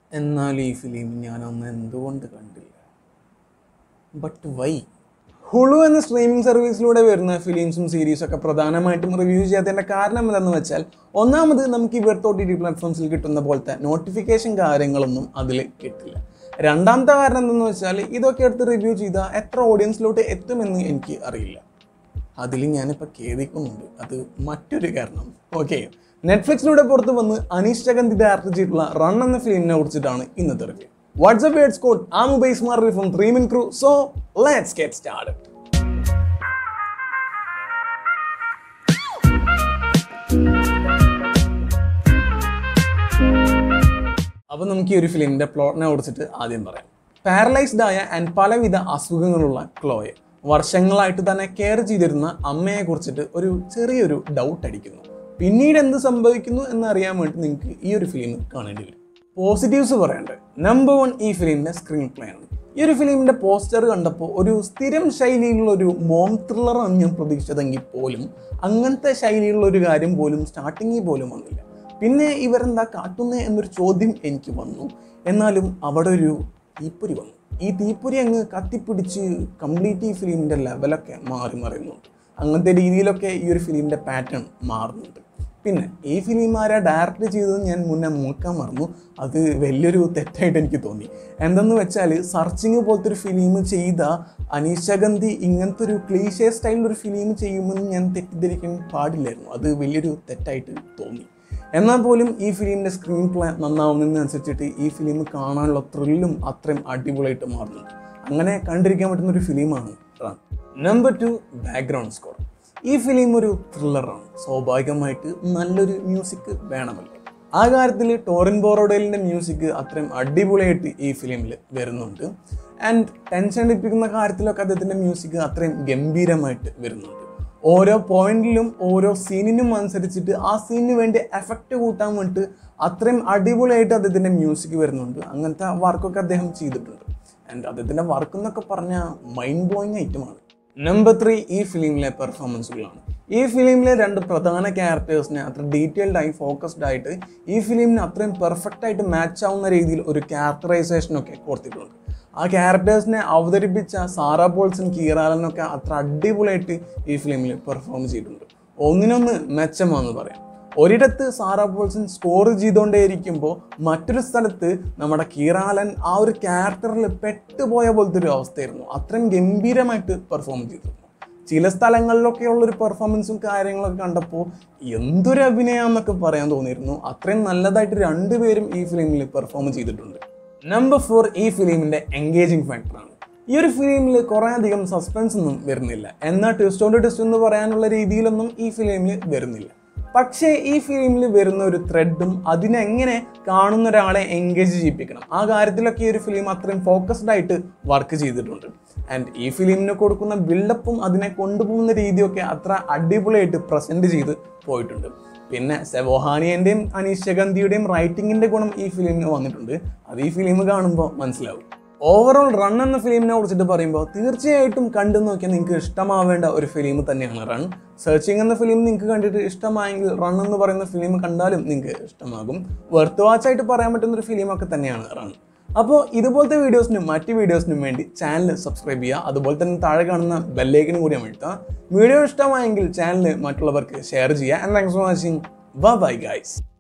എന്നാൽ ഈ ഫിലിം ഞാൻ അന്ന് എന്തുകൊണ്ട് കണ്ടില്ല ബട്ട് വൈ ഹുളു എന്ന സ്ട്രീമിംഗ് സർവീസിലൂടെ വരുന്ന ഫിലിംസും സീരീസും ഒക്കെ പ്രധാനമായിട്ടും റിവ്യൂ ചെയ്യാത്തതിൻ്റെ കാരണം എന്താണെന്ന് വെച്ചാൽ ഒന്നാമത് നമുക്ക് ഇവിടുത്തെ ഒ ടി ടി പ്ലാറ്റ്ഫോംസിൽ കിട്ടുന്ന പോലത്തെ നോട്ടിഫിക്കേഷൻ കാര്യങ്ങളൊന്നും അതിൽ കിട്ടില്ല രണ്ടാമത്തെ കാരണം എന്തെന്ന് വെച്ചാൽ ഇതൊക്കെ എടുത്ത് റിവ്യൂ ചെയ്താൽ എത്ര ഓഡിയൻസിലോട്ട് എത്തുമെന്ന് എനിക്ക് അറിയില്ല അതിൽ ഞാനിപ്പോൾ ഖേദിക്കുന്നുണ്ട് അത് മറ്റൊരു കാരണം ഓക്കെ നെറ്റ്ഫ്ലിക്സിലൂടെ പുറത്ത് വന്ന് അനീഷ് ചകന്തി ഡയറക്ടർ ചെയ്തിട്ടുള്ള റൺ എന്ന ഫിലിമിനെ കുറിച്ചിട്ടാണ് ഇന്നത്തെ റിവ്യൂ വാട്സ്ആപ്പ് വേർഡ്സ് കോഡ് ആമു ബൈസ് മാറി ഫ്രം ത്രീ മിൻ ക്രൂ സോ ലെറ്റ്സ് ഗെറ്റ് സ്റ്റാർട്ട് അപ്പോൾ നമുക്ക് ഈ ഒരു ഫിലിമിൻ്റെ പ്ലോട്ടിനെ കുറിച്ചിട്ട് ആദ്യം പറയാം പാരലൈസ്ഡ് ആയ ആൻഡ് പലവിധ അസുഖങ്ങളുള്ള ക്ലോയെ വർഷങ്ങളായിട്ട് തന്നെ കെയർ ചെയ്തിരുന്ന അമ്മയെ കുറിച്ചിട്ട് ഒരു ചെറിയൊരു ഡൗട്ട് അടിക്കുന്നു പിന്നീട് എന്ത് സംഭവിക്കുന്നു എന്നറിയാൻ വേണ്ടി നിങ്ങൾക്ക് ഈ ഒരു ഫിലിം കാണേണ്ടി വരും പോസിറ്റീവ്സ് പറയണ്ടേ നമ്പർ വൺ ഈ ഫിലിമിൻ്റെ സ്ക്രീൻ പ്ലേ ആണ് ഈ ഒരു ഫിലിമിൻ്റെ പോസ്റ്റർ കണ്ടപ്പോൾ ഒരു സ്ഥിരം ശൈലിയിലുള്ള ഒരു മോം ത്രില്ലറാണ് ഞാൻ പ്രതീക്ഷിച്ചതെങ്കിൽ പോലും അങ്ങനത്തെ ശൈലിയുള്ള ഒരു കാര്യം പോലും സ്റ്റാർട്ടിങ്ങിൽ പോലും വന്നില്ല പിന്നെ ഇവരെന്താ കാട്ടുന്നേ എന്നൊരു ചോദ്യം എനിക്ക് വന്നു എന്നാലും അവിടെ ഒരു തീപ്പൊരി വന്നു ഈ തീപ്പൊരി അങ്ങ് കത്തിപ്പിടിച്ച് കംപ്ലീറ്റ് ഈ ഫിലിമിൻ്റെ ലെവലൊക്കെ മാറി മറിയുന്നുണ്ട് അങ്ങനത്തെ രീതിയിലൊക്കെ ഈ ഒരു ഫിലിമിൻ്റെ പാറ്റേൺ മാറുന്നുണ്ട് പിന്നെ ഈ ഫിലിം ആരാ ഡയറക്റ്റ് ചെയ്തത് ഞാൻ മുന്നേ നോക്കാൻ മറന്നു അത് വലിയൊരു തെറ്റായിട്ട് എനിക്ക് തോന്നി എന്തെന്ന് വെച്ചാൽ സർച്ചിങ് പോലത്തെ ഒരു ഫിലിം ചെയ്ത അനീഷ ഗന്ധി ഇങ്ങനത്തെ ഒരു ക്ലീഷേ സ്റ്റൈലിലൊരു ഫിലിം ചെയ്യുമെന്ന് ഞാൻ തെറ്റിദ്ധരിക്കാൻ പാടില്ലായിരുന്നു അത് വലിയൊരു തെറ്റായിട്ട് തോന്നി എന്നാൽ പോലും ഈ ഫിലിമിൻ്റെ സ്ക്രീൻ പ്ലേ നന്നാവുന്നതിനനുസരിച്ചിട്ട് ഈ ഫിലിം കാണാനുള്ള ത്രില്ലും അത്രയും അടിപൊളിയായിട്ട് മാറുന്നുണ്ട് അങ്ങനെ കണ്ടിരിക്കാൻ പറ്റുന്ന ഒരു ഫിലിമാണ് run number two background score ഈ ഫിലിം ഒരു ത്രില്ലറാണ് സ്വാഭാവികമായിട്ട് നല്ലൊരു മ്യൂസിക് വേണമല്ലോ ആ കാര്യത്തിൽ ടോറിൻ ബോറോഡേലിൻ്റെ മ്യൂസിക് അത്രയും അടിപൊളിയായിട്ട് ഈ ഫിലിമിൽ വരുന്നുണ്ട് ആൻഡ് ടെൻഷൻ അടിപ്പിക്കുന്ന കാര്യത്തിലൊക്കെ അദ്ദേഹത്തിൻ്റെ മ്യൂസിക് അത്രയും ഗംഭീരമായിട്ട് വരുന്നുണ്ട് ഓരോ പോയിന്റിലും ഓരോ സീനിനും അനുസരിച്ചിട്ട് ആ സീനിന് വേണ്ടി എഫക്റ്റ് കൂട്ടാൻ വേണ്ടിയിട്ട് അത്രയും അടിപൊളിയായിട്ട് അദ്ദേഹത്തിൻ്റെ മ്യൂസിക് വരുന്നുണ്ട് അങ്ങനത്തെ വർക്കൊക്കെ അദ്ദേഹം ചെയ്തിട്ടുണ്ട് ആൻഡ് അദ്ദേഹത്തിൻ്റെ വർക്ക് എന്നൊക്കെ പറഞ്ഞാൽ മൈൻഡ് ബ്ലോയിങ് ഐറ്റമാണ് നമ്പർ ത്രീ ഈ ഫിലിമിലെ പെർഫോമൻസുകളാണ് ഈ ഫിലിമിലെ രണ്ട് പ്രധാന ക്യാരക്ടേഴ്സിനെ അത്ര ഡീറ്റെയിൽഡ് ആയി ഫോക്കസ്ഡ് ആയിട്ട് ഈ ഫിലിമിന് അത്രയും പെർഫെക്റ്റ് ആയിട്ട് മാച്ച് ആവുന്ന രീതിയിൽ ഒരു ക്യാരക്ടറൈസേഷനൊക്കെ കൊടുത്തിട്ടുണ്ട് ആ ക്യാരക്ടേഴ്സിനെ അവതരിപ്പിച്ച സാറ പോൾസൺ കീറാലനൊക്കെ അത്ര അടിപൊളിയായിട്ട് ഈ ഫിലിമിൽ പെർഫോം ചെയ്തിട്ടുണ്ട് ഒന്നിനൊന്ന് മെച്ചമാണെന്ന് പറയാം ഒരിടത്ത് സാറ പോൾസൺ സ്കോർ ചെയ്തുകൊണ്ടേയിരിക്കുമ്പോൾ മറ്റൊരു സ്ഥലത്ത് നമ്മുടെ കീറാലൻ ആ ഒരു ക്യാരക്ടറിൽ പെട്ടുപോയ പോലത്തെ ഒരു അവസ്ഥയായിരുന്നു അത്രയും ഗംഭീരമായിട്ട് പെർഫോം ചെയ്തിരുന്നു ചില സ്ഥലങ്ങളിലൊക്കെ ഉള്ളൊരു പെർഫോമൻസും കാര്യങ്ങളൊക്കെ കണ്ടപ്പോൾ എന്തൊരു അഭിനയാന്നൊക്കെ പറയാൻ തോന്നിയിരുന്നു അത്രയും നല്ലതായിട്ട് രണ്ടുപേരും ഈ ഫിലിമിൽ പെർഫോം ചെയ്തിട്ടുണ്ട് നമ്പർ ഫോർ ഈ ഫിലിമിൻ്റെ എൻഗേജിങ് ഫാക്ടറാണ് ഈ ഒരു ഫിലിമിൽ കുറേ അധികം സസ്പെൻസ് ഒന്നും വരുന്നില്ല എന്നാൽ ട്വിസ്റ്റ് ഓൺ ട്വിസ്റ്റ് എന്ന് പറയാനുള്ള രീതിയിലൊന്നും ഈ ഫിലിമിൽ വരുന്നില്ല പക്ഷേ ഈ ഫിലിമിൽ വരുന്ന ഒരു ത്രെഡും അതിനെങ്ങനെ കാണുന്ന ഒരാളെ എൻഗേജ് ചെയ്യിപ്പിക്കണം ആ കാര്യത്തിലൊക്കെ ഈ ഒരു ഫിലിം അത്രയും ഫോക്കസ്ഡ് ആയിട്ട് വർക്ക് ചെയ്തിട്ടുണ്ട് ആൻഡ് ഈ ഫിലിമിന് കൊടുക്കുന്ന ബിൽഡപ്പും അതിനെ കൊണ്ടുപോകുന്ന രീതിയൊക്കെ അത്ര അടിപൊളിയായിട്ട് പ്രസൻറ്റ് ചെയ്ത് പോയിട്ടുണ്ട് പിന്നെ സെവോഹാനിയൻ്റെയും അനീഷ് ഗന്ധിയുടെയും റൈറ്റിങ്ങിൻ്റെ ഗുണം ഈ ഫിലിമിന് വന്നിട്ടുണ്ട് അത് ഈ ഫിലിം കാണുമ്പോൾ മനസ്സിലാവും ഓവറോൾ റൺ എന്ന ഫിലിമിനെ കുറിച്ചിട്ട് പറയുമ്പോൾ തീർച്ചയായിട്ടും കണ്ടു നോക്കിയാൽ നിങ്ങൾക്ക് ഇഷ്ടമാവേണ്ട ഒരു ഫിലിം തന്നെയാണ് റൺ സെർച്ചിങ് എന്ന ഫിലിം നിങ്ങൾക്ക് കണ്ടിട്ട് ഇഷ്ടമായെങ്കിൽ റൺ എന്ന് പറയുന്ന ഫിലിം കണ്ടാലും നിങ്ങൾക്ക് ഇഷ്ടമാകും വെർത്ത് വാച്ച് ആയിട്ട് പറയാൻ പറ്റുന്ന ഒരു ഫിലിമൊക്കെ തന്നെയാണ് റൺ അപ്പോൾ ഇതുപോലത്തെ വീഡിയോസിനും മറ്റ് വീഡിയോസിനും വേണ്ടി ചാനൽ സബ്സ്ക്രൈബ് ചെയ്യുക അതുപോലെ തന്നെ താഴെ കാണുന്ന ബെല്ലേക്കിനും കൂടി അമഴ്ത്തുക വീഡിയോ ഇഷ്ടമായെങ്കിൽ ചാനൽ മറ്റുള്ളവർക്ക് ഷെയർ ചെയ്യുക and thanks for watching bye guys